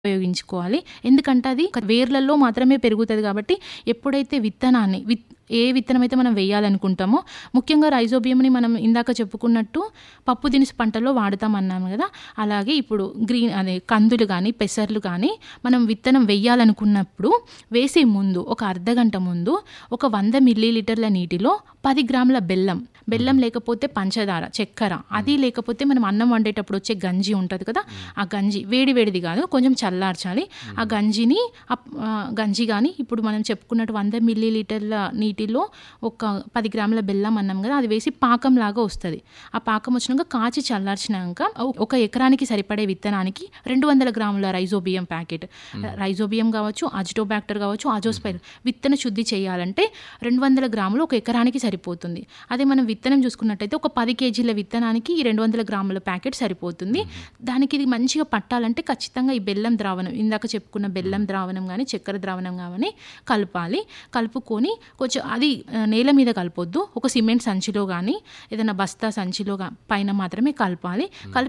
ఉపయోగించుకోవాలి ఎందుకంటే అది వేర్లలో మాత్రమే పెరుగుతుంది కాబట్టి ఎప్పుడైతే విత్తనాన్ని విత్ ఏ విత్తనం అయితే మనం వేయాలనుకుంటామో ముఖ్యంగా రైజోబియంని మనం ఇందాక చెప్పుకున్నట్టు పప్పు దినుసు పంటలో వాడతాం అన్నాము కదా అలాగే ఇప్పుడు గ్రీన్ అదే కందులు కానీ పెసర్లు కానీ మనం విత్తనం వేయాలనుకున్నప్పుడు వేసే ముందు ఒక అర్ధ గంట ముందు ఒక వంద మిల్లీలీటర్ల నీటిలో పది గ్రాముల బెల్లం బెల్లం లేకపోతే పంచదార చక్కెర అది లేకపోతే మనం అన్నం వండేటప్పుడు వచ్చే గంజి ఉంటుంది కదా ఆ గంజి వేడి వేడిది కాదు కొంచెం చల్లార్చాలి ఆ గంజిని అప్- ఆ గంజి కానీ ఇప్పుడు మనం చెప్పుకున్నట్టు వంద మిల్లీలీటర్ల నీటిలో ఒక పది గ్రాముల బెల్లం అన్నాం కదా అది వేసి పాకం లాగా వస్తుంది ఆ పాకం వచ్చినాక కాచి చల్లార్చినాక ఒక ఎకరానికి సరిపడే విత్తనానికి రెండు వందల గ్రాముల రైజోబియం ప్యాకెట్ రైజోబియం కావచ్చు అజిటోబాక్టర్ కావచ్చు అజోస్పైర్ విత్తన శుద్ధి చేయాలంటే రెండు వందల గ్రాములు ఒక ఎకరానికి సరిపోతుంది అదే మనం విత్తనం చూసుకున్నట్టయితే ఒక పది కేజీల విత్తనానికి ఈ రెండు వందల గ్రాముల ప్యాకెట్ సరిపోతుంది దానికి ఇది మంచిగా పట్టాలంటే ఖచ్చితంగా ఈ బెల్లం ద్రావణం ఇందాక చెప్పుకున్న బెల్లం ద్రావణం కానీ చక్కెర ద్రావణం కానీ కలపాలి కలుపుకొని కొంచెం అది ఆ, నేల మీద కలపొద్దు ఒక సిమెంట్ సంచిలో కానీ ఏదైనా బస్తా సంచిలో గా- పైన మాత్రమే కలపాలి కలిపి